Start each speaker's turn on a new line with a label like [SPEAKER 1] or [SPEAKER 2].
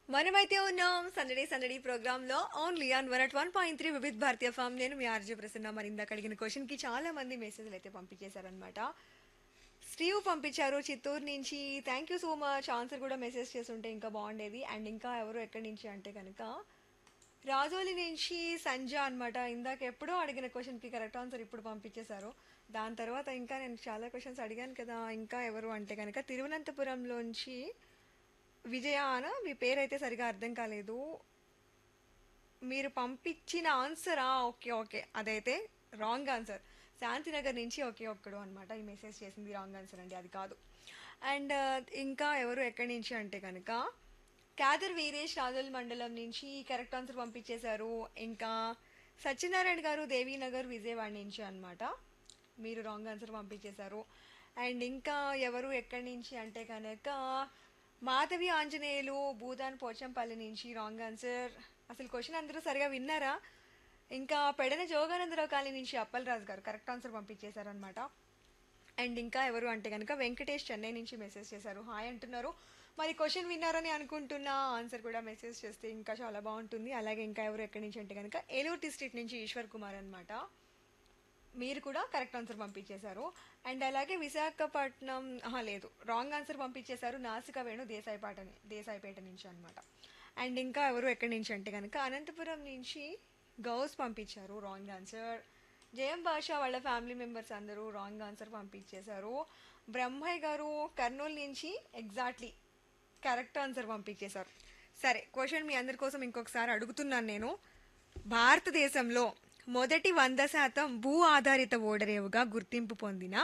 [SPEAKER 1] మనమైతే ఉన్నాం సందడి సందడి ప్రోగ్రామ్ లో only on one at one point three Vividh Bharati FM నేను మీ ఆర్జే ప్రసన్న మరి ఇందాక అడిగిన క్వశ్చన్ కి చాలా మంది మెసేజ్లు అయితే పంపించేశారనమాట స్టీవ్ పంపించారు చిత్తూరు నుంచి thank you so much answer కూడా మెసేజ్ చేస్తుంటే ఇంకా బాగుండేది అండ్ ఇంకా ఎవరు ఎక్కడి నుంచి అంటే కనుక రాజోలి నుంచి సంజ అనమాట ఇందాక ఎప్పుడో అడిగిన క్వశ్చన్కి కరెక్ట్ ఆన్సర్ ఇప్పుడు పంపించేశారు దాని తర్వాత ఇంకా నేను చాలా క్వశ్చన్స్ అడిగాను కదా ఇంకా ఎవరు అంటే కనుక తిరువనంతపురంలోంచి విజయ అన మీ పేరైతే సరిగా అర్థం కాలేదు మీరు పంపించిన ఆన్సరా ఓకే ఓకే అదైతే రాంగ్ ఆన్సర్ శాంతినగర్ నుంచి ఒకే ఒక్కడు అనమాట ఈ మెసేజ్ చేసింది రాంగ్ ఆన్సర్ అండి అది కాదు అండ్ ఇంకా ఎవరు ఎక్కడి నుంచి అంటే కనుక క్యాదర్ వీరేష్ రాజోల్ మండలం నుంచి కరెక్ట్ ఆన్సర్ పంపించేశారు ఇంకా సత్యనారాయణ గారు దేవీనగర్ విజయవాడ నుంచి అన్నమాట మీరు రాంగ్ ఆన్సర్ పంపించేశారు అండ్ ఇంకా ఎవరు ఎక్కడి నుంచి అంటే కనుక మాధవి ఆంజనేయులు భూదాన్ పోచంపల్లి నుంచి రాంగ్ ఆన్సర్ అసలు క్వశ్చన్ అందరూ సరిగా విన్నారా ఇంకా పెడన జోగానందరావు కాలనీ నుంచి అప్పలరాజు గారు కరెక్ట్ ఆన్సర్ పంపించేశారనమాట అండ్ ఇంకా ఎవరు అంటే కనుక వెంకటేష్ చెన్నై నుంచి మెసేజ్ చేశారు హాయ్ అంటున్నారు మరి క్వశ్చన్ విన్నారని అనుకుంటున్నా ఆన్సర్ కూడా మెసేజ్ చేస్తే ఇంకా చాలా బాగుంటుంది అలాగే ఇంకా ఎవరు ఎక్కడి నుంచి అంటే కనుక ఏలూరు డిస్ట్రిక్ట్ నుంచి ఈశ్వర్ కుమార్ అనమాట మీరు కూడా కరెక్ట్ ఆన్సర్ పంపించేశారు అండ్ అలాగే విశాఖపట్నం ఆహా, లేదు రాంగ్ ఆన్సర్ పంపించేశారు నాసిక వేణు దేశాయిపేట దేశాయిపేట నుంచి అనమాట అండ్ ఇంకా ఎవరు ఎక్కడి నుంచి అంటే కనుక అనంతపురం నుంచి గౌస్ పంపించారు రాంగ్ ఆన్సర్ జయం భాష వాళ్ళ ఫ్యామిలీ మెంబర్స్ అందరూ రాంగ్ ఆన్సర్ పంపించేశారు బ్రహ్మయ్య గారు కర్నూలు నుంచి ఎగ్జాక్ట్లీ కరెక్ట్ ఆన్సర్ పంపించేశారు సరే క్వశ్చన్ మీ అందరి కోసం ఇంకొకసారి అడుగుతున్నాను నేను భారతదేశంలో మొదటి వంద శాతం భూ ఆధారిత ఓడరేవుగా గుర్తింపు పొందిన